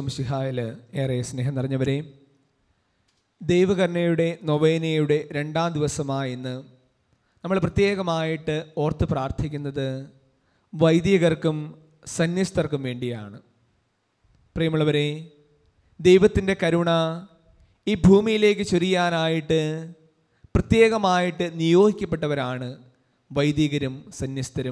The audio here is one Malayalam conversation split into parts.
മിശിഹായിൽ ഏറെ സ്നേഹം നിറഞ്ഞവരെ ദൈവകരുണയുടെ നൊവേനയുടെ രണ്ടാം ദിവസമായ ഇന്ന് നമ്മൾ പ്രത്യേകമായിട്ട് ഓർത്ത് പ്രാർത്ഥിക്കുന്നത് വൈദികർക്കും സന്യസ്തർക്കും വേണ്ടിയാണ് പ്രിയമുള്ളവരെ ദൈവത്തിൻ്റെ കരുണ ഈ ഭൂമിയിലേക്ക് ചൊരിയാനായിട്ട് പ്രത്യേകമായിട്ട് നിയോഗിക്കപ്പെട്ടവരാണ് വൈദികരും സന്യസ്തരും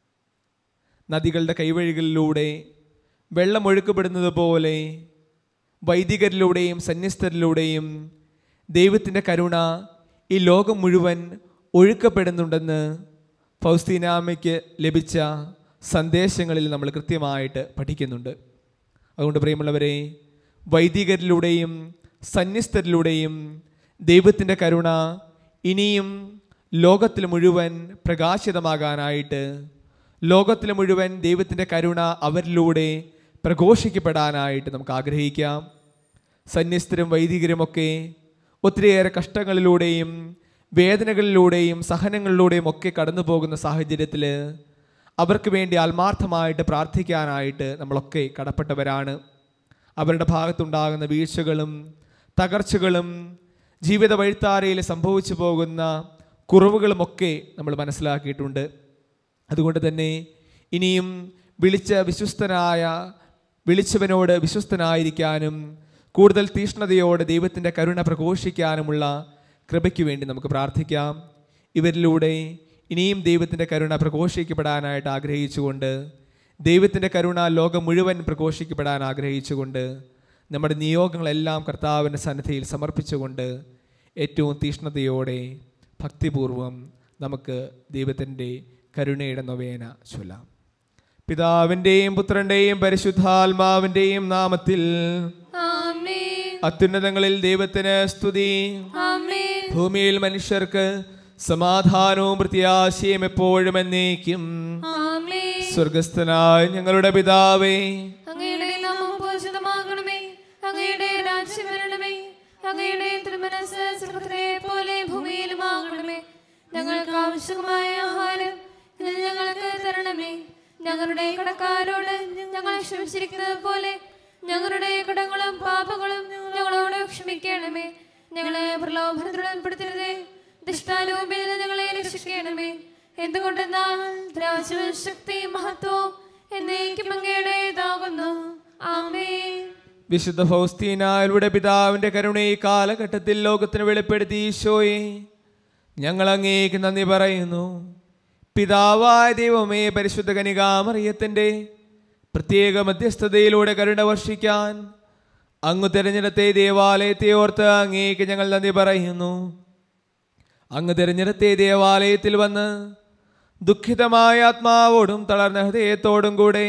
നദികളുടെ കൈവഴികളിലൂടെ വെള്ളമൊഴുക്കപ്പെടുന്നത് പോലെ വൈദികരിലൂടെയും സന്യസ്തരിലൂടെയും ദൈവത്തിൻ്റെ കരുണ ഈ ലോകം മുഴുവൻ ഒഴുക്കപ്പെടുന്നുണ്ടെന്ന് ഫൗസ്തീനാമയ്ക്ക് ലഭിച്ച സന്ദേശങ്ങളിൽ നമ്മൾ കൃത്യമായിട്ട് പഠിക്കുന്നുണ്ട് അതുകൊണ്ട് പ്രിയമുള്ളവരെ വൈദികരിലൂടെയും സന്യസ്തരിലൂടെയും ദൈവത്തിൻ്റെ കരുണ ഇനിയും ലോകത്തിൽ മുഴുവൻ പ്രകാശിതമാകാനായിട്ട് ലോകത്തിൽ മുഴുവൻ ദൈവത്തിൻ്റെ കരുണ അവരിലൂടെ പ്രഘോഷിക്കപ്പെടാനായിട്ട് നമുക്ക് ആഗ്രഹിക്കാം സന്യസ്തരും വൈദികരുമൊക്കെ ഒത്തിരിയേറെ കഷ്ടങ്ങളിലൂടെയും വേദനകളിലൂടെയും സഹനങ്ങളിലൂടെയും ഒക്കെ കടന്നു പോകുന്ന സാഹചര്യത്തിൽ അവർക്ക് വേണ്ടി ആത്മാർത്ഥമായിട്ട് പ്രാർത്ഥിക്കാനായിട്ട് നമ്മളൊക്കെ കടപ്പെട്ടവരാണ് അവരുടെ ഭാഗത്തുണ്ടാകുന്ന വീഴ്ചകളും തകർച്ചകളും ജീവിത വഴിത്താരയിൽ സംഭവിച്ചു പോകുന്ന കുറവുകളുമൊക്കെ നമ്മൾ മനസ്സിലാക്കിയിട്ടുണ്ട് അതുകൊണ്ട് തന്നെ ഇനിയും വിളിച്ച വിശ്വസ്തനായ വിളിച്ചവനോട് വിശ്വസ്തനായിരിക്കാനും കൂടുതൽ തീഷ്ണതയോടെ ദൈവത്തിൻ്റെ കരുണ പ്രഘോഷിക്കാനുമുള്ള കൃപയ്ക്ക് വേണ്ടി നമുക്ക് പ്രാർത്ഥിക്കാം ഇവരിലൂടെ ഇനിയും ദൈവത്തിൻ്റെ കരുണ പ്രഘോഷിക്കപ്പെടാനായിട്ട് ആഗ്രഹിച്ചുകൊണ്ട് ദൈവത്തിൻ്റെ കരുണ ലോകം മുഴുവൻ പ്രഘോഷിക്കപ്പെടാൻ ആഗ്രഹിച്ചുകൊണ്ട് നമ്മുടെ നിയോഗങ്ങളെല്ലാം കർത്താവിൻ്റെ സന്നിധിയിൽ സമർപ്പിച്ചുകൊണ്ട് ഏറ്റവും തീഷ്ണതയോടെ ഭക്തിപൂർവം നമുക്ക് ദൈവത്തിൻ്റെ കരുണയുടെ നൊവേന ചൊല്ലാം പിതാവിൻ്റെയും പുത്രൻ്റെയും പരിശുദ്ധാത്മാവിൻ്റെയും നാമത്തിൽ ആമേൻ അത്യുന്നതങ്ങളിൽ ദൈവത്തിന് സ്തുതി ആമേൻ ഭൂമിയിൽ മനുഷ്യർക്ക് സമാധാനവും പ്രത്യാശയും എപ്പോഴും എന്നേക്കും ആമേൻ സ്വർഗസ്ഥനായ ഞങ്ങളുടെ പിതാവേ അങ്ങയുടെ നാമം പൂജിതമാകണമേ അങ്ങയുടെ രാജ്യം വരണമേ അങ്ങയുടെ തിരുമനസ് സ്വർഗത്തിലെ പോലെ ഭൂമിയിലുമാകണമേ ഞങ്ങൾക്ക് ആവശ്യമായ ആഹാരം ഇന്ന് ഞങ്ങൾക്ക് തരണമേ ഞങ്ങളുടെ കടക്കാരോട് ഞങ്ങൾ ക്ഷമിച്ചിരിക്കുന്നത് പോലെ ഞങ്ങളുടെ കടങ്ങളും പാപങ്ങളും ഞങ്ങളോട് ക്ഷമിക്കണമേ ഞങ്ങളെ പ്രലോഭനത്തിൽ ഉൾപ്പെടുത്തരുതേ ദുഷ്ടാരൂപിൽ നിന്ന് ഞങ്ങളെ രക്ഷിക്കണമേ എന്തുകൊണ്ടെന്നാൽ രാജ്യവും ശക്തിയും മഹത്വവും എന്നേക്കും അങ്ങയുടേതാകുന്നു ആമേൻ വിശുദ്ധ ഫൗസ്തീനായുടെ പിതാവിന്റെ കരുണ ഈ കാലഘട്ടത്തിൽ ലോകത്തിന് വെളിപ്പെടുത്തി ഈശോയെ ഞങ്ങൾ അങ്ങേക്ക് നന്ദി പറയുന്നു പിതാവായ ദൈവമേ പരിശുദ്ധ കനികാമറിയത്തിൻ്റെ പ്രത്യേക മധ്യസ്ഥതയിലൂടെ കരുണ വർഷിക്കാൻ അങ്ങ് തിരഞ്ഞെടുത്ത ഈ ദേവാലയത്തെ ഓർത്ത് അങ്ങേക്ക് ഞങ്ങൾ നന്ദി പറയുന്നു അങ്ങ് തിരഞ്ഞെടുത്ത ഈ ദേവാലയത്തിൽ വന്ന് ദുഃഖിതമായ ആത്മാവോടും തളർന്ന ഹൃദയത്തോടും കൂടെ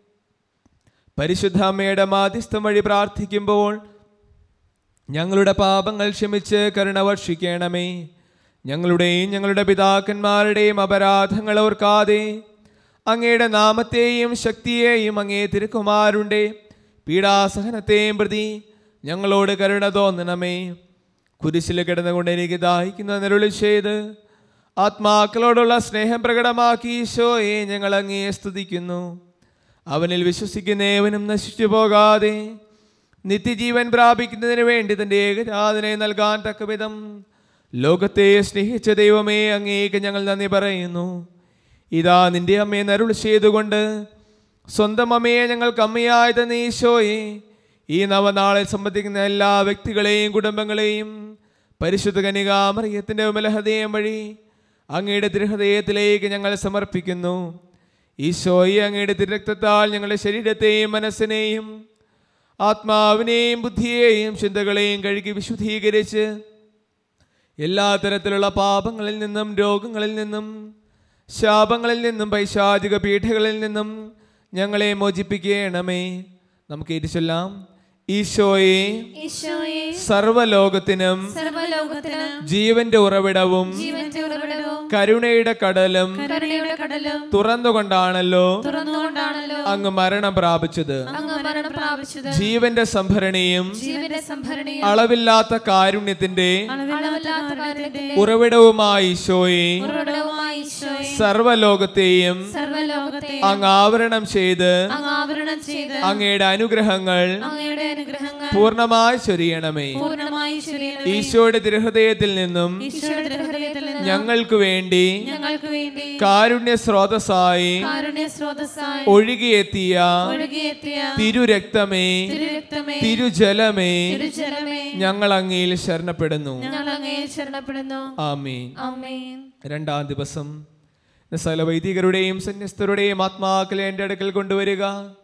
പരിശുദ്ധ അമ്മയുടെ മാധ്യസ്ഥം വഴി പ്രാർത്ഥിക്കുമ്പോൾ ഞങ്ങളുടെ പാപങ്ങൾ ക്ഷമിച്ച് കരുണ വർഷിക്കണമേ ഞങ്ങളുടെയും ഞങ്ങളുടെ പിതാക്കന്മാരുടെയും അപരാധങ്ങൾ ഓർക്കാതെ അങ്ങയുടെ നാമത്തെയും ശക്തിയെയും അങ്ങേ തിരുക്കുമാരുണ്ട് പീഡാസഹനത്തെയും പ്രതി ഞങ്ങളോട് കരുണ തോന്നണമേ കുരിശിൽ കിടന്നുകൊണ്ട് എനിക്ക് ദാഹിക്കുന്ന നിരുളി ചെയ്ത് ആത്മാക്കളോടുള്ള സ്നേഹം പ്രകടമാക്കി ഈശോയെ ഞങ്ങൾ അങ്ങേ സ്തുതിക്കുന്നു അവനിൽ വിശ്വസിക്കുന്നേവനും നശിച്ചു പോകാതെ നിത്യജീവൻ പ്രാപിക്കുന്നതിന് വേണ്ടി തൻ്റെ ഏകജാതനെ നൽകാൻ തക്കവിധം ലോകത്തെ സ്നേഹിച്ച ദൈവമേ അങ്ങേക്ക് ഞങ്ങൾ നന്ദി പറയുന്നു ഇതാ നിന്റെ അമ്മയെ നരുൾ ചെയ്തുകൊണ്ട് സ്വന്തം അമ്മയെ ഞങ്ങൾക്ക് അമ്മയായി തന്ന ഈശോയെ ഈ നവനാളിൽ സംബന്ധിക്കുന്ന എല്ലാ വ്യക്തികളെയും കുടുംബങ്ങളെയും പരിശുദ്ധ കനികാമറിയത്തിൻ്റെ വിമലഹൃദയം വഴി അങ്ങയുടെ തിരുഹൃദയത്തിലേക്ക് ഞങ്ങൾ സമർപ്പിക്കുന്നു ഈശോയെ അങ്ങയുടെ തിരക്തത്താൽ ഞങ്ങളുടെ ശരീരത്തെയും മനസ്സിനെയും ആത്മാവിനെയും ബുദ്ധിയെയും ചിന്തകളെയും കഴുകി വിശുദ്ധീകരിച്ച് എല്ലാ തരത്തിലുള്ള പാപങ്ങളിൽ നിന്നും രോഗങ്ങളിൽ നിന്നും ശാപങ്ങളിൽ നിന്നും പൈശാചിക പീഠകളിൽ നിന്നും ഞങ്ങളെ മോചിപ്പിക്കണമേ നമുക്ക് ഇരിച്ചൊല്ലാം ഈശോയെ ഈശോയെ സർവലോകത്തിനും സർവലോകത്തിന് ജീവന്റെ ഉറവിടവും ജീവന്റെ ഉറവിടവും കരുണയുടെ കടലും കരുണയുടെ കടലും തുറന്നുകൊണ്ടാണല്ലോ തുറന്നുകൊണ്ടാണല്ലോ അങ്ങ് മരണം പ്രാപിച്ചത് അങ്ങ് മരണം പ്രാപിച്ചത് ജീവന്റെ സംഭരണിയും ജീവന്റെ സംഭരണിയും അളവില്ലാത്ത കാരുണ്യത്തിന്റെ അളവില്ലാത്ത കാര്യത്തിന്റെ ഉറവിടവുമായി ഈശോയെ ഉറവിടവുമായി ഈശോയെ സർവലോകത്തെയും സർവലോകത്തെ അങ്ങ് ആവരണം ചെയ്ത് അങ്ങ് ആവരണം ചെയ്ത് അങ്ങയുടെ അനുഗ്രഹങ്ങൾ അങ്ങയുടെ അനുഗ്രഹങ്ങൾ പൂർണ്ണമായി ചൊരിയണമേ പൂർണ്ണമായി ശരിയണമേ ഈശോയുടെ തിരുഹൃദയത്തിൽ നിന്നും ഈശോയുടെ ഹൃദയത്തിൽ നിന്ന് ഞങ്ങൾക്ക് വേണ്ടി ഞങ്ങൾക്ക് വേണ്ടി കാരുണ്യ സ്രോതസ്സായി കാരുണ്യ സ്രോതസ്സായി ഒഴുകിയെത്തിയ ഒഴുകിയെത്തിയ തിരുരക്തമേ തിരുരക്തമേ തിരുജലമേ തിരുജലമേ ഞങ്ങൾ അങ്ങയിൽ ശരണപ്പെടുന്നു ഞങ്ങൾ അങ്ങയെ ശരണപ്പെടുന്നു ആമീൻ ആമേൻ രണ്ടാം ദിവസം സകല വൈദികരുടെയും സന്യസ്തരുടെയും ആത്മാക്കളെ എൻ്റെ അടുക്കൽ കൊണ്ടുവരിക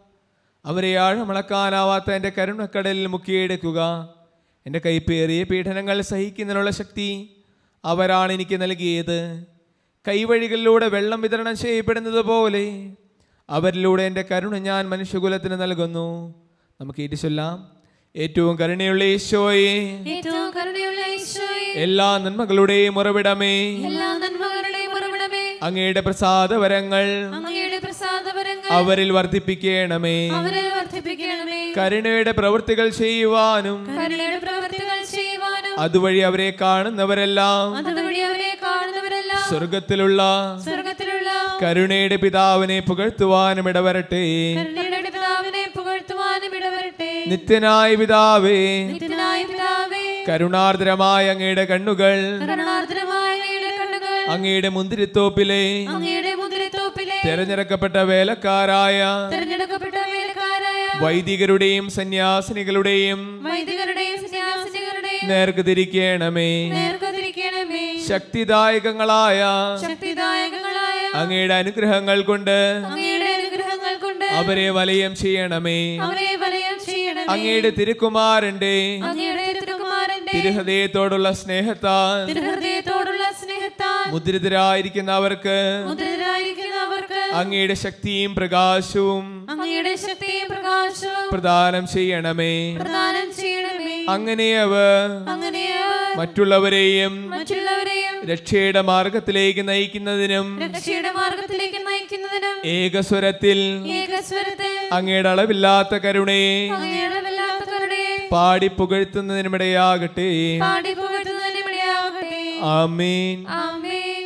അവരെ ആഴമളക്കാനാവാത്ത എൻ്റെ കരുണക്കടലിൽ മുക്കിയെടുക്കുക എൻ്റെ കൈപ്പേറിയ പീഡനങ്ങൾ സഹിക്കുന്നതിനുള്ള ശക്തി അവരാണ് എനിക്ക് നൽകിയത് കൈവഴികളിലൂടെ വെള്ളം വിതരണം ചെയ്യപ്പെടുന്നത് പോലെ അവരിലൂടെ എൻ്റെ കരുണ ഞാൻ മനുഷ്യകുലത്തിന് നൽകുന്നു നമുക്ക് ഇത് ചൊല്ലാം ഏറ്റവും കരുണയുള്ള ഈശോയെ ഏറ്റവും കരുണയുള്ള ഈശോയെ എല്ലാ നന്മകളുടെയും ഉറവിടമേ എല്ലാ നന്മകളുടെയും ഉറവിടമേ അങ്ങയുടെ പ്രസാദവരങ്ങൾ അങ്ങയുടെ പ്രസാദപരങ്ങൾ അവരിൽ വർദ്ധിപ്പിക്കണമേ അവരിൽ വർദ്ധിപ്പിക്കണമേ കരുണയുടെ പ്രവൃത്തികൾ ചെയ്യുവാനും കരുണയുടെ പ്രവർത്തികൾ ചെയ്യുവാനും അതുവഴി അവരെ കാണുന്നവരെല്ലാം അതുവഴി അവരെ കാണുന്നവരെല്ലാം സ്വർഗത്തിലുള്ള സ്വർഗത്തിലുള്ള കരുണയുടെ പിതാവിനെ പുകഴ്ത്തുവാനും ഇടവരട്ടെ കരുണയുടെ പിതാവിനെ പുകഴ്ത്തുവാനും ഇടവരട്ടെ നിത്യനായ പിതാവേ നിത്യനായ പിതാവേ കരുണാർദ്രമായ അങ്ങയുടെ കണ്ണുകൾ കരുണാർദ്രമായ അങ്ങയുടെ കണ്ണുകൾ അങ്ങയുടെ മുന്തിരിത്തോപ്പിലെ അങ്ങയുടെ മുദ്രത്തോപ്പിലെ തിരഞ്ഞെടുക്കപ്പെട്ട വേലക്കാരായ തിരഞ്ഞെടുക്കപ്പെട്ട വേലക്കാരായ വൈദികരുടെയും സന്യാസിനികളുടെയും വൈദികരുടെയും സന്യാസിനികളുടെയും നേർക്ക് തിരിക്കണമേ നേർക്കതിരിക്കണമേ ശക്തിദായകങ്ങളായ ശക്തിദായകങ്ങളായ അങ്ങയുടെ അനുഗ്രഹങ്ങൾ കൊണ്ട് അങ്ങയുടെ അനുഗ്രഹങ്ങൾ കൊണ്ട് അവരെ വലയം ചെയ്യണമേ അവരെ വലയം ചെയ്യണമേ അങ്ങയുടെ തിരുക്കുമാരന്റെ അങ്ങയുടെ തിരുകുമാരന്റെ തിരുഹൃദയത്തോടുള്ള സ്നേഹത്താൽ തിരുഹൃദയത്തോടുള്ള സ്നേഹത്താൽ മുദ്രിതരായിരിക്കുന്ന അവർക്ക് മുദ്രിതരായിരിക്കുന്ന അവർക്ക് അങ്ങയുടെ ശക്തിയും പ്രകാശവും അങ്ങയുടെ ശക്തിയും പ്രകാശവും പ്രദാനം ചെയ്യണമേ പ്രദാനം ചെയ്യണമേ അങ്ങനെ അവർ അങ്ങനെ അവർ മറ്റുള്ളവരെയും മറ്റുള്ളവരെയും രക്ഷയുടെ മാർഗത്തിലേക്ക് നയിക്കുന്നതിനും രക്ഷയുടെ മാർഗത്തിലേക്ക് നയിക്കുന്നതിനും ഏകസ്വരത്തിൽ ഏകസ്വരത്തിൽ അങ്ങയുടെ അളവില്ലാത്ത കരുണയെ അങ്ങയുടെ വല്ലാത്ത കരുണയെ പാടി പുകഴ്ത്തുന്നതിനുമിടയാകട്ടെ പാടി പുകഴ്ത്തുന്നതിനിടയാകട്ടെ ആമീൻ ആമേൻ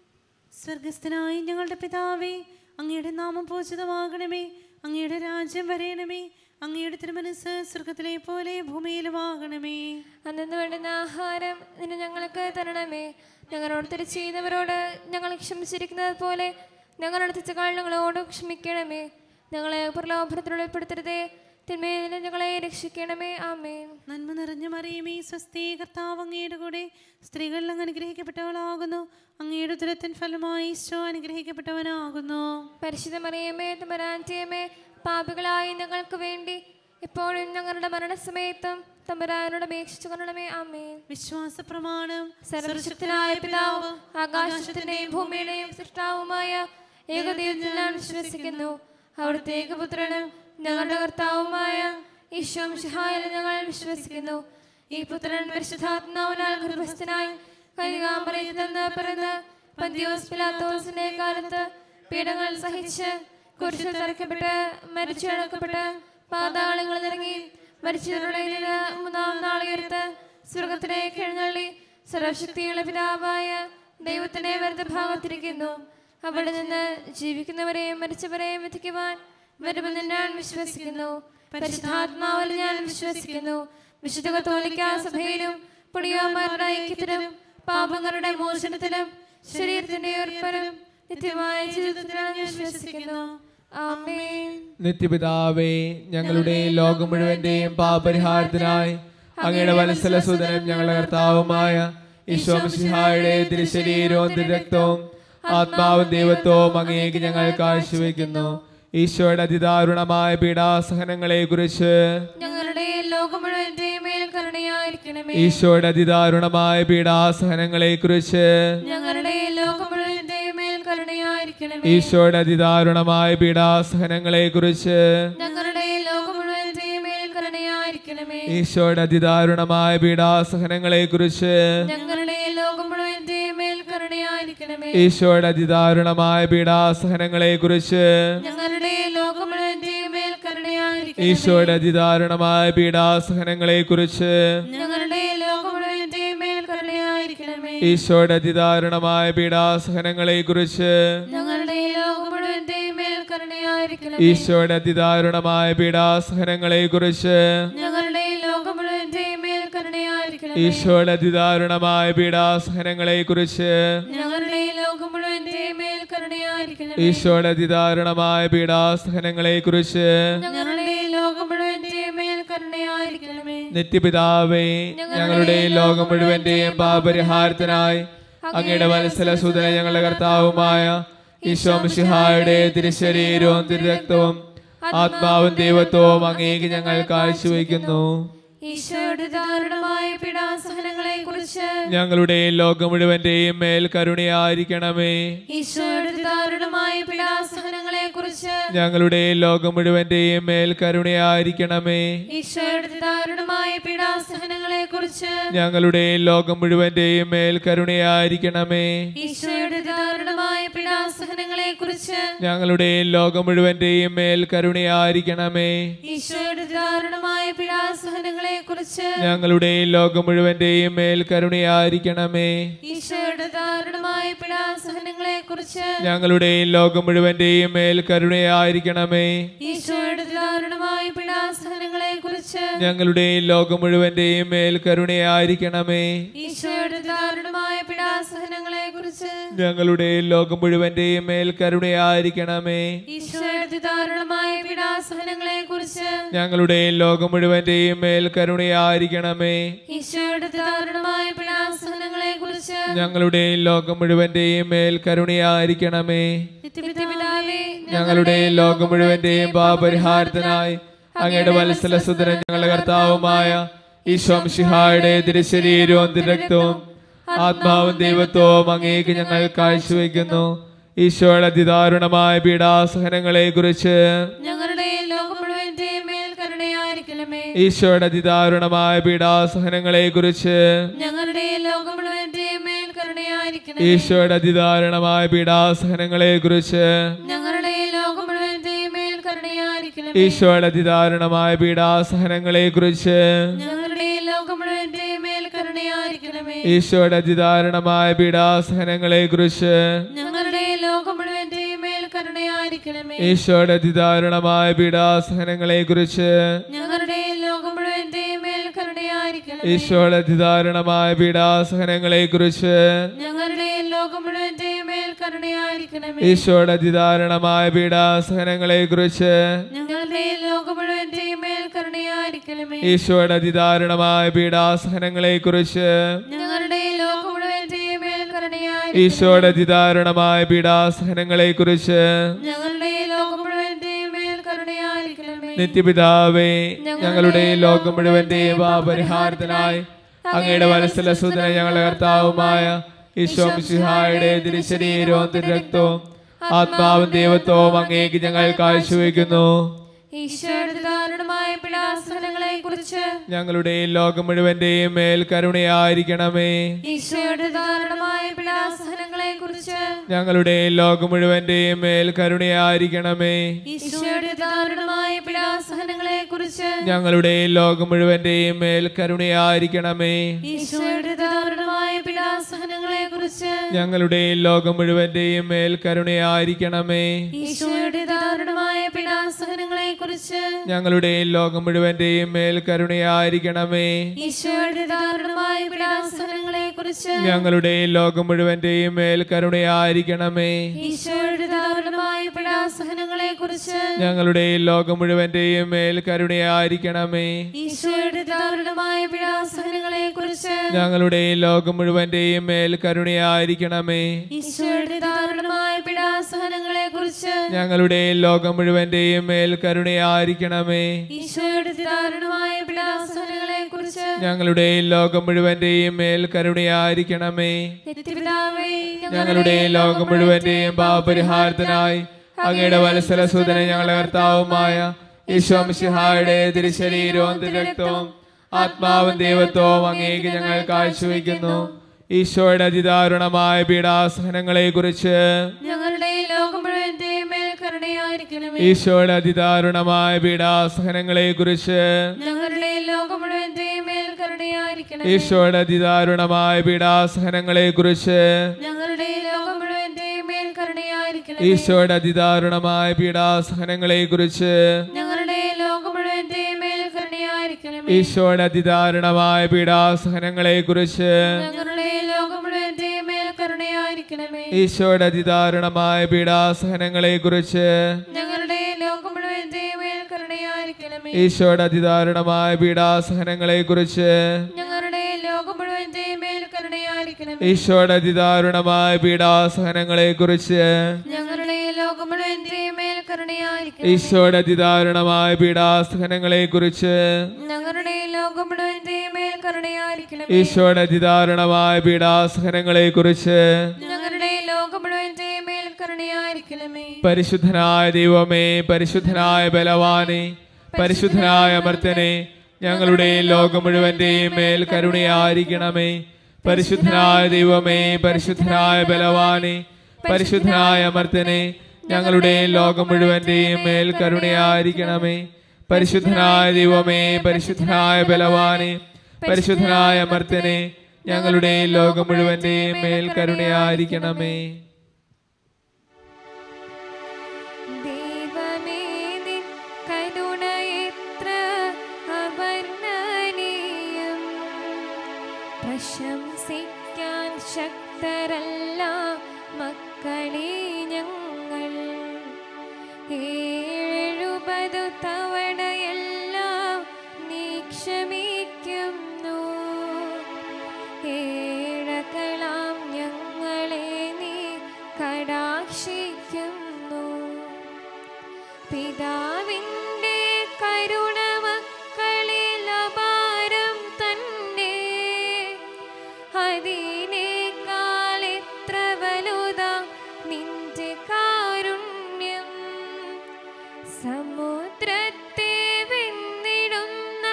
സ്വർഗസ്ഥനായ ഞങ്ങളുടെ പിതാവേ അങ്ങയുടെ നാമം പൂജിതമാകണമേ അങ്ങയുടെ രാജ്യം വരയണമേ അങ്ങയുടെ തിരുമനസ് സ്വർഗത്തിലെ പോലെ ഭൂമിയിലുമാകണമേ അന്നു വേണ്ടുന്ന ആഹാരം നിന്നെ ഞങ്ങൾക്ക് തരണമേ ഞങ്ങളോട് തെറ്റ് ചെയ്യുന്നവരോട് ഞങ്ങൾ ക്ഷമിച്ചിരിക്കുന്നത് പോലെ ഞങ്ങളുടെ തെറ്റുകൾ ഞങ്ങളോട് ക്ഷമിക്കണമേ ഞങ്ങളെ പ്രലോഭനത്തിൽ ഉൾപ്പെടുത്തരുതേ തിന്മയിൽ നിന്ന് ഞങ്ങളെ രക്ഷിക്കണമേ ആമേൻ നന്മ നിറഞ്ഞ മറിയമേ സ്വസ്തി കർത്താവ് അങ്ങയുടെ കൂടെ സ്ത്രീകളിൽ അങ്ങ് അനുഗ്രഹിക്കപ്പെട്ടവളാകുന്നു അങ്ങയുടെ ദുരത്തിൻ ഫലമായി ഈശോ അനുഗ്രഹിക്കപ്പെട്ടവനാകുന്നു പരിശുദ്ധ മറിയമേ തമ്പരാന്റിയമേ പാപികളായി ഞങ്ങൾക്ക് വേണ്ടി ഇപ്പോഴും ഞങ്ങളുടെ മരണസമയത്തും തമ്പുരാനോട് അപേക്ഷിച്ചു കൊള്ളണമേ ആമേൻ വിശ്വാസ പ്രമാണം സർവശക്തനായ പിതാവ് ആകാശത്തിന്റെയും ഭൂമിയുടെയും സൃഷ്ടാവുമായ ഏകദൈവത്തിൽ ഞാൻ വിശ്വസിക്കുന്നു അവിടുത്തെ ഏകപുത്രനും ഞങ്ങളുടെ കർത്താവുമായ ഈശോ മിശിഹായിൽ ഞങ്ങൾ വിശ്വസിക്കുന്നു ഈ പുത്രൻ പരിശുദ്ധാത്മാവിനാൽ ഗർഭസ്ഥനായി കൈകാമ്പറയിൽ നിന്ന് പിറന്ന് പന്തിയോസ് പിലാത്തോസിന്റെ കാലത്ത് പീഡങ്ങൾ സഹിച്ച് കുരിശിൽ തറയ്ക്കപ്പെട്ട് മരിച്ചടക്കപ്പെട്ട് പാതാളങ്ങളിൽ ഇറങ്ങി മരിച്ചവരുടെ നിന്ന് മൂന്നാം നാൾ ഉയർത്ത് സ്വർഗത്തിലേക്ക് എഴുന്നള്ളി സർവശക്തിയുള്ള പിതാവായ ദൈവത്തിന്റെ വലത് ഭാഗത്തിരിക്കുന്നു അവിടെ നിന്ന് ജീവിക്കുന്നവരെയും മരിച്ചവരെയും വിധിക്കുവാൻ വരുമെന്ന് ഞാൻ വിശ്വസിക്കുന്നു പരിശുദ്ധാത്മാവിൽ ഞാൻ വിശ്വസിക്കുന്നു വിശുദ്ധ കത്തോലിക്ക സഭയിലും പുടിയോമാരുടെ ഐക്യത്തിലും പാപങ്ങളുടെ മോചനത്തിലും ശരീരത്തിന്റെ ഉറപ്പനും നിത്യമായ ജീവിതത്തിലും ഞാൻ വിശ്വസിക്കുന്നു ആമേൻ നിത്യപിതാവേ ഞങ്ങളുടെ ലോകം മുഴുവന്റെയും പാപരിഹാരത്തിനായി അങ്ങയുടെ വത്സല സുതനും ഞങ്ങളുടെ കർത്താവുമായ ഈശോമിഷിഹായുടെ തിരുശരീരവും തിരുരക്തവും ആത്മാവും ദൈവത്വവും അങ്ങേക്ക് ഞങ്ങൾ കാഴ്ചവെക്കുന്നു ഈശോയുടെ അതിദാരുണമായ പീഡാസഹനങ്ങളെ കുറിച്ച് ഞങ്ങളുടെ ലോകം മുഴുവന്റെയും മേൽ കരുണയായിരിക്കണമേ ഈശോയുടെ അതിദാരുണമായ പീഡാസഹനങ്ങളെ കുറിച്ച് ഞങ്ങളുടെ ലോകം മുഴുവന്റെയും മേൽ കരുണയായിരിക്കണമേ ഈശോയുടെ അതിദാരുണമായ പീഡാസഹനങ്ങളെ കുറിച്ച് ഞങ്ങളുടെ ലോകം മുഴുവന്റെയും മേൽ കരുണയായിരിക്കണമേ ഈശോയുടെ അതിദാരുണമായ പീഡാസഹനങ്ങളെ കുറിച്ച് ഞങ്ങളുടെ ലോകം മുഴുവന്റെയും മേൽ കരുണയായിരിക്കണമേ ഈശോയുടെ അതിദാരുണമായ പീഡാസഹനങ്ങളെ കുറിച്ച് ഞങ്ങളുടെ ലോകം മുഴുവന്റെയും മേൽ കരുണയായിരിക്കണമേ ഈശോയുടെ അതിദാരുണമായ പീഡാസഹനങ്ങളെ കുറിച്ച് ഞങ്ങളുടെ ലോകം മുഴുവന്റെയും മേൽ കരുണയായിരിക്കണമേ ഈശോയുടെ അതിദാരുണമായ പീഡാസഹനങ്ങളെ കുറിച്ച് ഞങ്ങളുടെ ഈ ലോകം മുഴുവന്റെയും മേൽ കരുണയായിരിക്കണമേ ഈശോയുടെ അതിദാരുണമായ പീഡാസഹനങ്ങളെ കുറിച്ച് ഞങ്ങളുടെ ഈ ലോകം മുഴുവന്റെയും മേൽ കരുണയായിരിക്കണമേ ഈശോയുടെ അതിദാരുണമായ പീഡാസഹനങ്ങളെ കുറിച്ച് ഞങ്ങളുടെ ഈ ലോകം മുഴുവന്റെയും മേൽ കരുണയായിരിക്കണമേ ഈശോയുടെ അതിദാരുണമായ പീഡാസഹനങ്ങളെ കുറിച്ച് ഞങ്ങളുടെ ഈ ലോകം മുഴുവന്റെയും മേൽ കരുണയായിരിക്കണമേ നിത്യപിതാവേ ഞങ്ങളുടെ ഈ ലോകം മുഴുവന്റെയും പാപരിഹാരത്തിനായി അങ്ങയുടെ വത്സല സുതന ഞങ്ങളുടെ കർത്താവുമായ ഈശോ മിശിഹായുടെ തിരുശരീരവും തിരുരക്തവും ആത്മാവും ദൈവത്വവും അങ്ങേക്ക് ഞങ്ങൾ കാഴ്ചവെക്കുന്നു ഈശോയുടെ ദാരുണമായ പീഡാസഹനങ്ങളെ കുറിച്ച് ഞങ്ങളുടെ ലോകം മുഴുവന്റെയും മേൽ കരുണയായിരിക്കണമേ ഈശോയുടെ ദാരുണമായ പീഡാസഹനങ്ങളെ കുറിച്ച് ഞങ്ങളുടെ ലോകം മുഴുവന്റെയും മേൽ കരുണയായിരിക്കണമേ ഈശോയുടെ ദാരുണമായ പീഡാസഹനങ്ങളെ കുറിച്ച് ഞങ്ങളുടെ ലോകം മുഴുവന്റെയും മേൽ കരുണയായിരിക്കണമേ ഈശോയുടെ ദാരുണമായ പീഡാസഹനങ്ങളെ കുറിച്ച് ഞങ്ങളുടെ ലോകം മുഴുവന്റെയും മേൽ കരുണയായിരിക്കണമേ ഈശോയുടെ ദാരുണമായ പീഡാസഹനങ്ങളെ കുറിച്ച് ഞങ്ങളുടെ ലോകം മുഴുവന്റെയും മേൽ കരുണയായിരിക്കണമേ ഈശോയുടെ ദാരുണമായ പീഡാസഹനങ്ങളെ കുറിച്ച് ഞങ്ങളുടെ ലോകം മുഴുവന്റെയും മേൽ കരുണയായിരിക്കണമേ ഈശോയുടെ ദാരുണമായ പീഡാസഹനങ്ങളെ കുറിച്ച് ഞങ്ങളുടെ ലോകം മുഴുവന്റെയും മേൽ കരുണയായിരിക്കണമേ ഈശോയുടെ ദാരുണമായ പീഡാസഹനങ്ങളെ കുറിച്ച് ഞങ്ങളുടെ ലോകം മുഴുവന്റെയും മേൽ കരുണയായിരിക്കണമേ ഈശോയുടെ ദാരുണമായ പീഡാസഹനങ്ങളെ കുറിച്ച് ഞങ്ങളുടെ ലോകം മുഴുവന്റെയും മേൽ കരുണയായിരിക്കണമേ ഈശോയുടെ ദാരുണമായ പീഡാസഹനങ്ങളെ കുറിച്ച് ഞങ്ങളുടെ ലോകം മുഴുവന്റെയും മേൽ കരുണയായിരിക്കണമേ നിത്യപിതാവേ ഞങ്ങളുടെ ലോകം മുഴുവന്റെയും പാപരിഹാരത്തിനായി അങ്ങയുടെ വത്സല സുതരൻ ഞങ്ങളുടെ കർത്താവുമായ ഈശോംഷിഹായുടെ തിരുശരീരവും തിരക്തവും ആത്മാവും ദൈവത്വവും അങ്ങേക്ക് ഞങ്ങൾ കാഴ്ചവെക്കുന്നു ഈശോയുടെ അതിദാരുണമായ പീഡാസഹനങ്ങളെ കുറിച്ച് ഞങ്ങളുടെ ലോകം മുഴുവന്റെയും മേൽ കരുണയായിരിക്കണമേ ഈശോയുടെ അതിദാരുണമായ പീഡാസഹനങ്ങളെ കുറിച്ച് ഞങ്ങളുടെ ലോകം മുഴുവന്റെയും മേൽ കരുണയായിരിക്കണമേ ഈശോയുടെ അതിദാരുണമായ പീഡാസഹനങ്ങളെ കുറിച്ച് ഞങ്ങളുടെ ലോകം മുഴുവന്റെയും മേൽ കരുണയായിരിക്കണമേ ഈശോയുടെ അതിദാരുണമായ പീഡാസഹനങ്ങളെ കുറിച്ച് ഞങ്ങളുടെ ലോകം മുഴുവന്റെയും മേൽ കരുണയായിരിക്കണമേ ഈശോയുടെ അതിദാരുണമായ പീഡാസഹനങ്ങളെ കുറിച്ച് ഞങ്ങളുടെ ലോകം മുഴുവന്റെയും മേൽ കരുണയായിരിക്കണമേ ഈശോയുടെ അതിദാരുണമായ പീഡാസഹനങ്ങളെ കുറിച്ച് ഞങ്ങളുടെ ലോകം മുഴുവന്റെയും മേൽ കരുണയായിരിക്കണമേ ഈശോയുടെ അതിദാരുണമായ പീഡാസഹനങ്ങളെ കുറിച്ച് ഞങ്ങളുടെ ലോകം മുഴുവന്റെയും മേൽ കരുണയായിരിക്കണമേ ഈശോയുടെ അതിദാരുണമായ പീഡാസഹനങ്ങളെ കുറിച്ച് ഞങ്ങളുടെ ലോകം മുഴുവന്റെയും മേൽ കരുണയായിരിക്കണമേ ഈശോയുടെ അതിദാരുണമായ പീഡാസഹനങ്ങളെ കുറിച്ച് ഞങ്ങളുടെ ലോകം മുഴുവന്റെയും മേൽ കരുണയായിരിക്കണമേ ഈശോയുടെ അതിദാരുണമായ പീഡാസഹനങ്ങളെ കുറിച്ച് ഞങ്ങളുടെ ലോകം മുഴുവന്റെയും മേൽ കരുണയായിരിക്കണമേ നിത്യപിതാവേ ഞങ്ങളുടെ ലോകം മുഴുവന്റെയും പാപരിഹാരത്തിനായി അങ്ങയുടെ വത്സല സുതന ഞങ്ങളുടെ കർത്താവുമായ ഈശോ മിശിഹായുടെ തിരുശരീരവും തിരുരക്തവും ആത്മാവും ദൈവത്വവും അങ്ങേക്ക് ഞങ്ങൾ കാഴ്ചവെക്കുന്നു ഈശോയുടെ ദാരുണമായ പീഡാസഹനങ്ങളെ കുറിച്ച് ഞങ്ങളുടെ ലോകം മുഴുവന്റെയും മേൽ കരുണയായിരിക്കണമേ ഈശോയുടെ ദാരുണമായ പീഡാസഹനങ്ങളെ കുറിച്ച് ഞങ്ങളുടെ ലോകം മുഴുവന്റെയും മേൽ കരുണയായിരിക്കണമേ ഈശോയുടെ ദാരുണമായ പീഡാസഹനങ്ങളെ കുറിച്ച് ഞങ്ങളുടെ ലോകം മുഴുവന്റെയും മേൽ കരുണയായിരിക്കണമേ ഈശോയുടെ ദാരുണമായ പീഡാസഹനങ്ങളെ കുറിച്ച് ഞങ്ങളുടെ ലോകം മുഴുവന്റെയും മേൽ കരുണയായിരിക്കണമേ ഈശോയുടെ ദാരുണമായ പീഡാസഹനങ്ങളെ കുറിച്ച് ഞങ്ങളുടെ ലോകം മുഴുവന്റെയും മേൽ കരുണയായിരിക്കണമേ ഈശോയുടെ ദാരുണമായ പീഡാസഹനങ്ങളെ കുറിച്ച് ഞങ്ങളുടെ ലോകം മുഴുവന്റെയും മേൽ കരുണയായിരിക്കണമേ ഈശോയുടെ ദാരുണമായ പീഡാസഹനങ്ങളെ കുറിച്ച് ഞങ്ങളുടെ ലോകം മുഴുവന്റെയും മേൽ കരുണയായിരിക്കണമേ ഈശോയുടെ ദാരുണമായ പീഡാസഹനങ്ങളെ കുറിച്ച് ഞങ്ങളുടെ ലോകം മുഴുവന്റെയും മേൽ കരുണയായിരിക്കണമേ ഈശോയുടെ ദാരുണമായ പീഡാസഹനങ്ങളെ കുറിച്ച് ഞങ്ങളുടെ ലോകം മുഴുവന്റെയും മേൽ കരുണയായിരിക്കണമേ ഈശോയുടെ ദാരുണമായ പീഡാസഹനങ്ങളെ കുറിച്ച് ഞങ്ങളുടെ ലോകം മുഴുവന്റെയും മേൽ കരുണയായിരിക്കണമേ നിത്യപിതാവേ ഞങ്ങളുടെ ലോകം മുഴുവന്റെയും പാപരിഹാരത്തിനായി അങ്ങയുടെ വത്സല സുതന ഞങ്ങളുടെ കർത്താവുമായ ഈശോമിശിഹായുടെ തിരുശരീരവും തിരക്തവും ആത്മാവും ദൈവത്വവും അങ്ങേക്ക് ഞങ്ങൾ കാഴ്ചവെക്കുന്നു ഈശോയുടെ അതിദാരുണമായ പീഡാസഹനങ്ങളെ കുറിച്ച് ഞങ്ങളുടെ ലോകം മുഴുവന്റെയും മേൽ കരുണയായിരിക്കണമേ ഈശോയുടെ അതിദാരുണമായ പീഡാസഹനങ്ങളെ കുറിച്ച് ഞങ്ങളുടെ ലോകം മുഴുവന്റെയും മേൽ കരുണയായിരിക്കണമേ കരുണയായിരിക്കണമേ ഈശോയുടെ അതിദാരുണമായ പീഡാസഹനങ്ങളെ കുറിച്ച് ഞങ്ങളുടെ ലോകം മുഴുവന്റെയും മേൽ കരുണയായിരിക്കണമേ ഈശോയുടെ അതിദാരുണമായ പീഡാസഹനങ്ങളെ കുറിച്ച് ഞങ്ങളുടെ ലോകം മുഴുവന്റെയും മേൽ കരുണയായിരിക്കണമേ ഈശോയുടെ അതിദാരുണമായ പീഡാസഹനങ്ങളെ കുറിച്ച് ഞങ്ങളുടെ ലോകം മുഴുവന്റെയും മേൽ കരുണയായിരിക്കണമേ ഈശോയുടെ അതിദാരുണമായ പീഡാസഹനങ്ങളെ കുറിച്ച് ഞങ്ങളുടെ ലോകം മുഴുവന്റെയും മേൽ കരുണയായിരിക്കണമേ ഈശോയുടെ അതിദാരുണമായ പീഡാസഹനങ്ങളെ കുറിച്ച് ഞങ്ങളുടെ ലോകം മുഴുവന്റെയും മേൽ കരുണയായിരിക്കണമേ ഈശോയുടെ അതിദാരുണമായ പീഡാസഹനങ്ങളെ കുറിച്ച് ഞങ്ങളുടെ ലോകം മുഴുവന്റെയും മേൽ കരുണയായിരിക്കണമേ ഈശോയുടെ അതിദാരുണമായ പീഡാസഹനങ്ങളെ കുറിച്ച് ഞങ്ങളുടെ ലോകം മുഴുവന്റെയും മേൽ കരുണയായിരിക്കണമേ ഈശോയുടെ അതിദാരുണമായ പീഡാസഹനങ്ങളെ കുറിച്ച് ഞങ്ങളുടെ ലോകം മുഴുവന്റെയും മേൽ കരുണയായിരിക്കണമേ പരിശുദ്ധനായ ദൈവമേ പരിശുദ്ധനായ ബലവാനെ പരിശുദ്ധനായ അമർത്തനെ ഞങ്ങളുടെ ലോകം മുഴുവന്റെയും മേൽ കരുണയായിരിക്കണമേ പരിശുദ്ധനായ ദൈവമേ പരിശുദ്ധനായ ബലവാനെ പരിശുദ്ധനായ അമർത്തനെ ഞങ്ങളുടെ ലോകം മുഴുവന്റെയും മേൽ കരുണയായിരിക്കണമേ പരിശുദ്ധനായ ദൈവമേ പരിശുദ്ധനായ ബലവാനെ പരിശുദ്ധനായ അമർത്തനെ ഞങ്ങളുടെ ലോകം മുഴുവന്റെയും മേൽ കരുണയായിരിക്കണമേ ദൈവമേ നിൻ കരുണ എത്ര അവർണ്ണനീയം പ്രശംസിക്കാൻ ശക്തരല്ല മക്കളെ ഞങ്ങൾ എഴുപതു തവണയെല്ലാം നീ ക്ഷമിക്കുന്നു ഏഴകളാം ഞങ്ങളെ നീ കടാക്ഷിക്കുന്നു പിതാവിൻ്റെ കരുണ മക്കളിൽ അപാരം തന്നെ അതിനേക്കാൾ എത്ര വലുതാ നിന്റെ കാരുണ്യം സമുദ്രത്തെ വെന്നിടുന്ന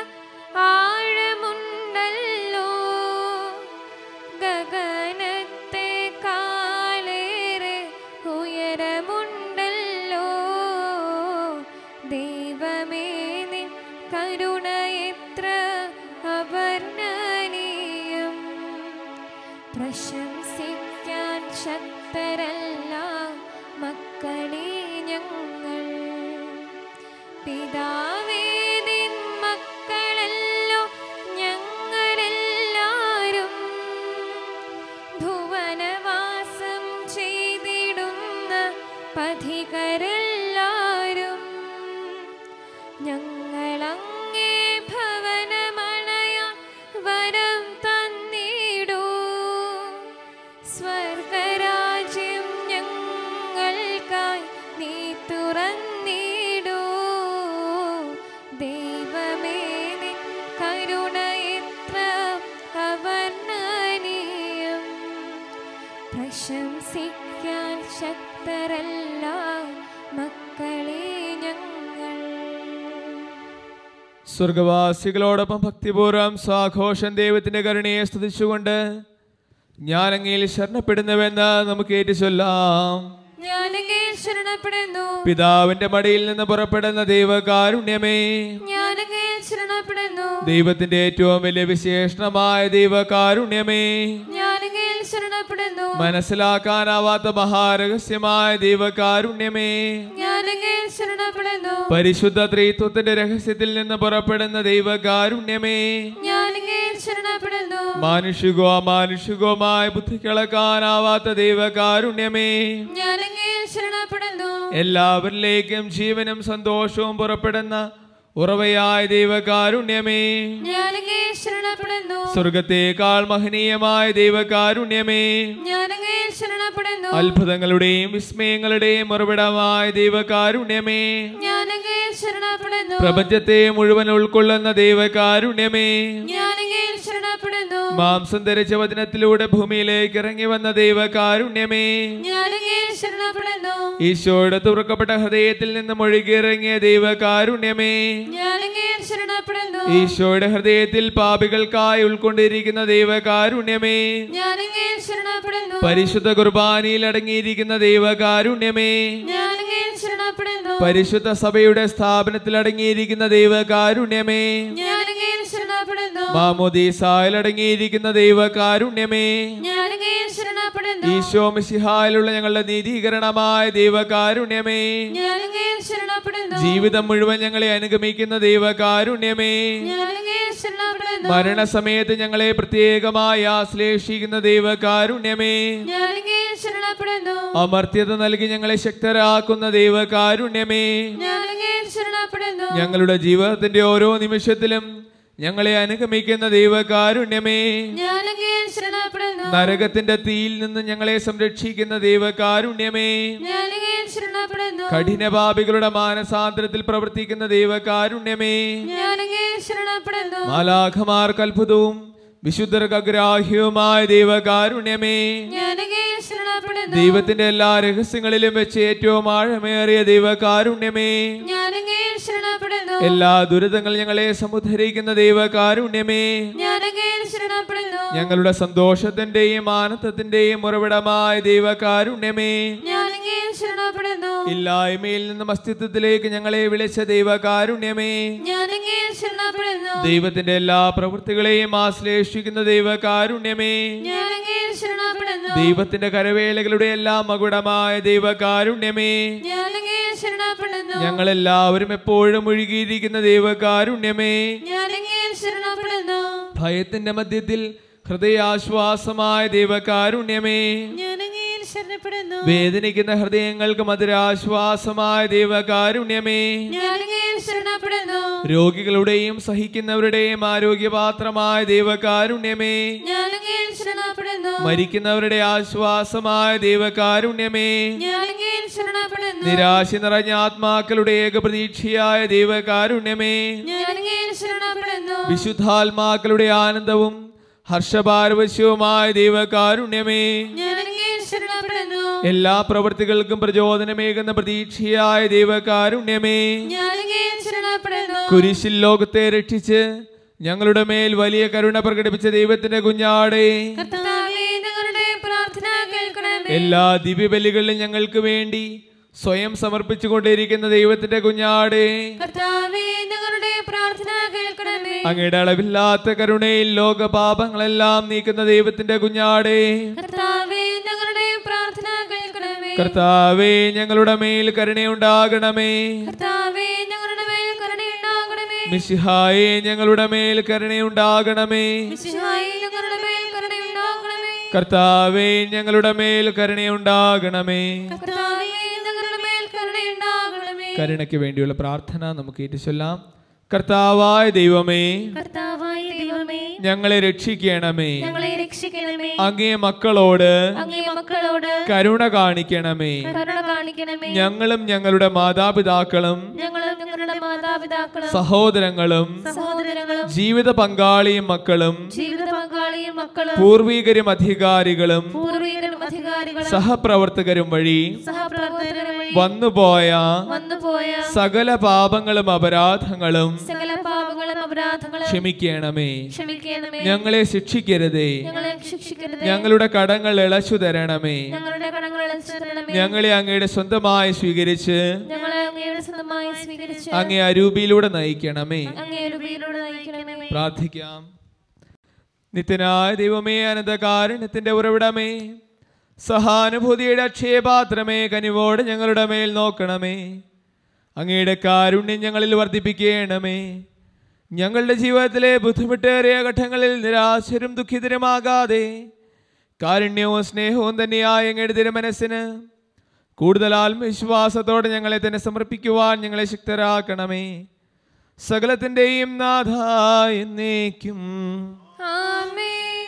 ആഴമുണ്ടല്ലോ ഗഗനത്തെ കാലേറെ ഉയരമുണ്ടല്ലോ ദൈവമേ നിൻ കരുണ എത്ര അവർണ്ണനീയം പ്രശംസിക്കാൻ ശക്തരല്ല മക്കളെ ഞങ്ങൾ പിതാവേ നിൻ മക്കളല്ലോ ഞങ്ങളെല്ലാരും ഭുവനവാസം ചെയ്തിടുന്ന പഥികരെല്ലാരും ഞങ്ങളങ്ങേ ഭവനമണയാൻ വരം തന്നിടൂ സ്വർഗരാജ്യം ഞങ്ങൾക്കായി നീ തുറന്നിടൂ ദൈവമേ നിൻ കരുണ എത്ര അവർണ്ണനീയം പ്രശംസിക്കാൻ ശക്തരല്ല മക്കളെ ഞങ്ങൾ സ്വർഗവാസികളോടൊപ്പം ഭക്തിപൂർവ്വം സ്വാഘോഷം ദൈവത്തിന്റെ കരുണയെ സ്തുതിച്ചുകൊണ്ട് ഞാൻ അങ്ങയിൽ ശരണപ്പെടുന്നുവെന്ന് നമുക്ക് ഏറ്റു ചൊല്ലാം ഞാനങ്ങേ ശരണപ്പെടുന്നു പിതാവിന്റെ മടിയിൽ നിന്ന് പുറപ്പെടുന്ന ദൈവകാരുണ്യമേ ഞാനങ്ങേ ശരണപ്പെടുന്നു ദൈവത്തിന്റെ ഏറ്റവും വലിയ വിശേഷണമായ ദൈവകാരുണ്യമേ ഞാനങ്ങേ ശരണപ്പെടുന്നു മനസ്സിലാക്കാനാവാത്ത മഹാരഹസ്യമായ ദൈവകാരുണ്യമേ ഞാനങ്ങേ ശരണപ്പെടുന്നു പരിശുദ്ധ ത്രിത്വത്തിന്റെ രഹസ്യത്തിൽ നിന്ന് പുറപ്പെടുന്ന ദൈവകാരുണ്യമേ ഞാനങ്ങേ ശരണപ്പെടുന്നു മാനുഷികോ അമാനുഷികവുമായ ബുദ്ധിക്കളക്കാനാവാത്ത ദൈവകാരുണ്യമേ ഞാനങ്ങേ ശരണപ്പെടുന്നു എല്ലാവരിലേക്കും ജീവനും സന്തോഷവും പുറപ്പെടുന്ന ഉറവയായ ദൈവകാരുണ്യമേ ഞാനങ്ങേ ശരണപ്പെടുന്നു സ്വർഗത്തേക്കാൾ മഹനീയമായ ദൈവകാരുണ്യമേ ഞാനങ്ങേ ശരണപ്പെടുന്നു അത്ഭുതങ്ങളുടെയും വിസ്മയങ്ങളുടെയും ഉറവിടമായ ദൈവകാരുണ്യമേ ഞാനങ്ങേ ശരണപ്പെടുന്നു പ്രപഞ്ചത്തെ മുഴുവൻ ഉൾക്കൊള്ളുന്ന ദൈവകാരുണ്യമേ ഞാനങ്ങേ ശരണപ്പെടുന്നു മാംസം ധരിച്ച വചനത്തിലൂടെ ഭൂമിയിലേക്ക് ഇറങ്ങി വന്ന ദൈവകാരുണ്യമേ ഞാനങ്ങേ ശരണപ്പെടുന്നു ഈശോയുടെ തുറക്കപ്പെട്ട ഹൃദയത്തിൽ നിന്ന് ഒഴുകിയിറങ്ങിയ ദൈവകാരുണ്യമേ ഞാനങ്ങേ ശരണപ്പെടുന്നു ഈശോയുടെ ഹൃദയത്തിൽ പാപികൾക്കായി ഉൾക്കൊണ്ടിരിക്കുന്ന ദൈവകാരുണ്യമേ ഞാനങ്ങേ ശരണപ്പെടുന്നു പരിശുദ്ധ കുർബാനയിൽ അടങ്ങിയിരിക്കുന്ന ദൈവകാരുണ്യമേ ഞാനങ്ങേ ശരണപ്പെടുന്നു പരിശുദ്ധ സഭയുടെ സ്ഥാപനത്തിൽ അടങ്ങിയിരിക്കുന്ന ദൈവകാരുണ്യമേ ഞാനങ്ങേ ശരണപ്പെടുന്നു മാമോദീസായിൽ അടങ്ങിയിരിക്കുന്ന ദൈവകാരുണ്യമേ ഞാൻ അങ്ങയിൽ ശരണപ്പെടുന്നു ഈശോ മിശിഹായിലുള്ള ഞങ്ങളുടെ നീതീകരണമായ ദൈവകാരുണ്യമേ ഞാൻ അങ്ങയിൽ ശരണപ്പെടുന്നു ജീവിതം മുഴുവൻ ഞങ്ങളെ അനുഗമിക്കുന്ന ദൈവകാരുണ്യമേ ഞാൻ അങ്ങയിൽ ശരണപ്പെടുന്നു മരണസമയത്ത് ഞങ്ങളെ പ്രത്യേകമായി ആശ്ലേഷിക്കുന്ന ദൈവകാരുണ്യമേ ഞാൻ അങ്ങയിൽ ശരണപ്പെടുന്നു അമർത്യത നൽകി ഞങ്ങളെ ശക്തരാക്കുന്ന ദൈവകാരുണ്യമേ ഞാൻ അങ്ങയിൽ ശരണപ്പെടുന്നു ഞങ്ങളുടെ ജീവിതത്തിന്റെ ഓരോ നിമിഷത്തിലും ഞങ്ങളെ അനുഗമിക്കുന്ന ദൈവകാരുണ്യമേ ഞാൻ അങ്ങയിൽ ശരണപ്പെടുന്നു നരകത്തിന്റെ തീയിൽ നിന്ന് ഞങ്ങളെ സംരക്ഷിക്കുന്ന ദൈവകാരുണ്യമേ ഞാൻ അങ്ങയിൽ ശരണപ്പെടുന്നു കഠിനപാപികളുടെ മാനസാന്തരത്തിൽ പ്രവർത്തിക്കുന്ന ദൈവകാരുണ്യമേ ഞാൻ അങ്ങയിൽ ശരണപ്പെടുന്നു മാലാഖമാർക്ക് അത്ഭുതവും വിശുദ്ധർക്ക് അഗ്രാഹ്യവുമായ ദൈവകാരുണ്യമേ ഞാൻ അങ്ങയിൽ ശരണപ്പെടുന്നു ദൈവത്തിന്റെ എല്ലാ രഹസ്യങ്ങളിലും വെച്ച് ഏറ്റവും ആഴമേറിയ ദൈവകാരുണ്യമേ ഞാൻ അങ്ങയിൽ ശരണപ്പെടുന്നു എല്ലാ ദുരിതങ്ങൾ ഞങ്ങളെ സമുദ്ധരിക്കുന്ന ദൈവകാരുണ്യമേ ഞാൻ അങ്ങയിൽ ശരണപ്പെടുന്നു ഞങ്ങളുടെ സന്തോഷത്തിന്റെയും ആനന്ദത്തിന്റെയും ഉറവിടമായ ദൈവകാരുണ്യമേ ഞാൻ അങ്ങയിൽ ശരണപ്പെടുന്നു ഇല്ലായ്മയിൽ നിന്നും അസ്തിത്വത്തിലേക്ക് ഞങ്ങളെ വിളിച്ച ദൈവകാരുണ്യമേ ഞാൻ അങ്ങയിൽ ശരണപ്പെടുന്നു ദൈവത്തിന്റെ എല്ലാ പ്രവൃത്തികളെയും ആശ്ലേഷിക്കുന്ന ദൈവകാരുണ്യമേ ഞാൻ അങ്ങയിൽ ശരണപ്പെടുന്നു ദൈവത്തിന്റെ കരവേലകളുടെ എല്ലാം മകുടമായ ദൈവകാരുണ്യമേ ഞാൻ അങ്ങയിൽ ശരണപ്പെടുന്നു ഞങ്ങളെല്ലാവരും എപ്പോഴും ഒഴുകിയിരിക്കുന്ന ദൈവകാരുണ്യമേ ഞാൻ അങ്ങയിൽ ശരണപ്പെടുന്നു ഭയത്തിന്റെ മധ്യത്തിൽ ഹൃദയാശ്വാസമായ ദൈവകാരുണ്യമേ ഞാൻ അങ്ങയിൽ ശരണപ്പെടുന്നു വേദനിക്കുന്ന ഹൃദയങ്ങൾക്ക് മധുരാശ്വാസമായ ദൈവകാരുണ്യമേ ഞാൻ അങ്ങയിൽ ശരണപ്പെടുന്നു രോഗികളുടെയും സഹിക്കുന്നവരുടെയും ആരോഗ്യപാത്രമായ ദൈവകാരുണ്യമേ ഞാൻ അങ്ങയിൽ ശരണപ്പെടുന്നു മരിക്കുന്നവരുടെ ആശ്വാസമായ ദൈവകാരുണ്യമേ ഞാൻ അങ്ങയിൽ ശരണപ്പെടുന്നു നിരാശ നിറഞ്ഞ ആത്മാക്കളുടെ ഏകപ്രതീക്ഷയായ ദൈവകാരുണ്യമേ ഞാൻ അങ്ങയിൽ ശരണപ്പെടുന്നു വിശുദ്ധാത്മാക്കളുടെ ആനന്ദവും ഹർഷപാരവശ്യവുമായ ദൈവകാരുണ്യമേ ഞാൻ അങ്ങയിൽ ശരണപ്പെടുന്നു എല്ലാ പ്രവൃത്തികൾക്കും പ്രചോദനമേകുന്ന പ്രതീക്ഷയായ ദൈവകാരുണ്യമേ ഞാൻ അങ്ങയിൽ ശരണപ്പെടുന്നു കുരിശിൽ ലോകത്തെ രക്ഷിച്ച് ഞങ്ങളുടെ മേൽ വലിയ കരുണ പ്രകടിപ്പിച്ച ദൈവത്തിന്റെ കുഞ്ഞാടേ കർത്താവേ ഞങ്ങളുടെ പ്രാർത്ഥന കേൾക്കണമേ എല്ലാ ദിവ്യബലികളിലും ഞങ്ങൾക്ക് വേണ്ടി സ്വയം സമർപ്പിച്ചുകൊണ്ടിരിക്കുന്ന ദൈവത്തിന്റെ കുഞ്ഞാടേ കർത്താവേ ഞങ്ങളുടെ പ്രാർത്ഥന കേൾക്കണമേ അങ്ങയുടെ അളവില്ലാത്ത കരുണയിൽ ലോകപാപങ്ങളെല്ലാം നീക്കുന്ന ദൈവത്തിന്റെ കുഞ്ഞാടേ കർത്താവേ ഞങ്ങളുടെ പ്രാർത്ഥന കേൾക്കണമേ കർത്താവേ ഞങ്ങളുടെ മേൽ കരുണയുണ്ടാകണമേ കർത്താവേ ഞങ്ങളുടെ മേൽ കരുണയുണ്ടാകണമേ മിശിഹായെ ഞങ്ങളുടെ മേൽ കരുണയുണ്ടാകണമേ മിശിഹായി ഞങ്ങളുടെ മേൽ കരുണയുണ്ടാകണമേ കർത്താവേ ഞങ്ങളുടെ മേൽ കരുണയുണ്ടാകണമേ കർത്താവേ ഞങ്ങളുടെ മേൽ കരുണയുണ്ടാകണമേ കരുണയ്ക്ക് വേണ്ടിയുള്ള പ്രാർത്ഥന നമുക്ക് ഏറ്റുചൊല്ലാം കർത്താവായ ദൈവമേ കർത്താവായ ദൈവമേ ഞങ്ങളെ രക്ഷിക്കണമേ ഞങ്ങളെ രക്ഷിക്കണമേ അങ്ങേ മക്കളോട് അങ്ങേ മക്കളോട് കരുണ കാണിക്കണമേ കരുണ കാണിക്കണമേ ഞങ്ങളും ഞങ്ങളുടെ മാതാപിതാക്കളും ഞങ്ങളും ഞങ്ങളുടെ മാതാപിതാക്കളും സഹോദരങ്ങളും സഹോദരങ്ങളും ജീവിത പങ്കാളിയും മക്കളും ജീവിത പങ്കാളിയും മക്കളും പൂർവികരും അധികാരികളും പൂർവികരും അധികാരികളും സഹപ്രവർത്തകരും വഴി സഹപ്രവർത്തകരും വഴി വന്നുപോയ വന്നുപോയ സകല പാപങ്ങളും അപരാധങ്ങളും സകല പാപങ്ങളും അപരാധങ്ങളും ക്ഷമിക്കണമേ ക്ഷമിക്കണമേ ഞങ്ങളെ ശിക്ഷിക്കരുതേ ഞങ്ങളെ ശിക്ഷിക്കരുത് ഞങ്ങളുടെ കടങ്ങൾ ഇളച്ചു തരണമേ ഞങ്ങളുടെ കടങ്ങൾ ഇളച്ചുതരണമേ ഞങ്ങളെ അങ്ങയുടെ സ്വന്തമായി സ്വീകരിച്ച് ഞങ്ങളെ അങ്ങയുടെ സ്വന്തമായി സ്വീകരിച്ച് അങ്ങേ അരൂപിയിലൂടെ നയിക്കണമേ അങ്ങേ രൂപയിലൂടെ നയിക്കണമേ പ്രാർത്ഥിക്കാം നിത്യനായ ദൈവമേ അനന്തകാരുണ്യത്തിന്റെ ഉറവിടമേ സഹാനുഭൂതിയുടെ അക്ഷയപാത്രമേ കനിവോടെ ഞങ്ങളുടെ മേൽ നോക്കണമേ അങ്ങയുടെ കാരുണ്യം ഞങ്ങളിൽ വർദ്ധിപ്പിക്കണമേ ഞങ്ങളുടെ ജീവിതത്തിലെ ബുദ്ധിമുട്ടേറിയ ഘട്ടങ്ങളിൽ നിരാശരും ദുഃഖിതരുമാകാതെ കാരുണ്യവും സ്നേഹവും തന്നെയായ അങ്ങയുടെ തിരുമനസ്സിന് കൂടുതൽ ആത്മവിശ്വാസത്തോടെ ഞങ്ങളെ തന്നെ സമർപ്പിക്കുവാൻ ഞങ്ങളെ ശക്തരാക്കണമേ സകലത്തിൻ്റെയും നാഥ എന്നേക്കും ആമേൻ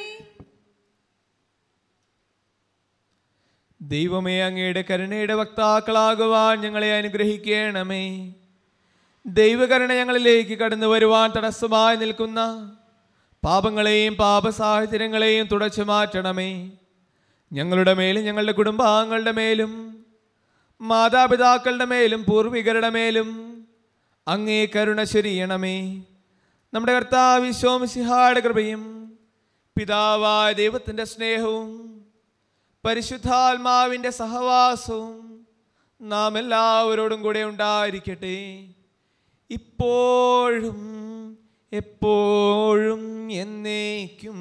ദൈവമേ അങ്ങയുടെ കരുണയുടെ വക്താക്കളാകുവാൻ ഞങ്ങളെ അനുഗ്രഹിക്കണമേ ദൈവകരുണ ഞങ്ങളിലേക്ക് കടന്നു വരുവാൻ തടസ്സമായി നിൽക്കുന്ന പാപങ്ങളെയും പാപസാഹചര്യങ്ങളെയും തുടച്ചു മാറ്റണമേ ഞങ്ങളുടെ മേലും ഞങ്ങളുടെ കുടുംബാംഗങ്ങളുടെ മേലും മാതാപിതാക്കളുടെ മേലും പൂർവികരുടെ മേലും അങ്ങേ കരുണ ശരിയണമേ നമ്മുടെ കർത്താവ് വിശ്വമിസിഹായുടെ കൃപയും പിതാവായ ദൈവത്തിൻ്റെ സ്നേഹവും പരിശുദ്ധാത്മാവിൻ്റെ സഹവാസവും നാം എല്ലാവരോടും കൂടെ ഉണ്ടായിരിക്കട്ടെ ഇപ്പോഴും എപ്പോഴും എന്നേക്കും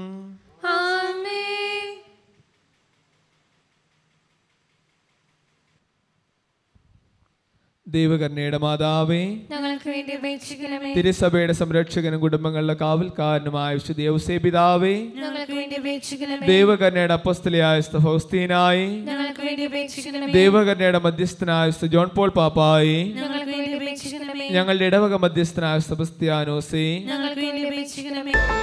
ആമേൻ ദൈവകന്യയുടെ മാതാവേ ഞങ്ങൾക്ക് വേണ്ടി അപേക്ഷിക്കണമേ തിരുസഭയുടെ സംരക്ഷകനും കുടുംബങ്ങളുടെ കാവൽക്കാരനുമായ വിശുദ്ധ യൗസേ പിതാവേ ഞങ്ങൾക്ക് വേണ്ടി അപേക്ഷിക്കണമേ ദൈവകന്യയുടെ അപ്പസ്തലയായ വിശുദ്ധ ഫൗസ്തീനായി ഞങ്ങൾക്ക് വേണ്ടി അപേക്ഷിക്കണമേ ദൈവകന്യയുടെ മധ്യസ്ഥനായ വിശുദ്ധ ജോൺ പോൾ പാപ്പായി ഞങ്ങൾക്ക് വേണ്ടി അപേക്ഷിക്കണമേ ഞങ്ങളുടെ ഇടവക മധ്യസ്ഥനായ സെബസ്ത്യാനോസേ ഞങ്ങൾക്ക് വേണ്ടി അപേക്ഷിക്കണമേ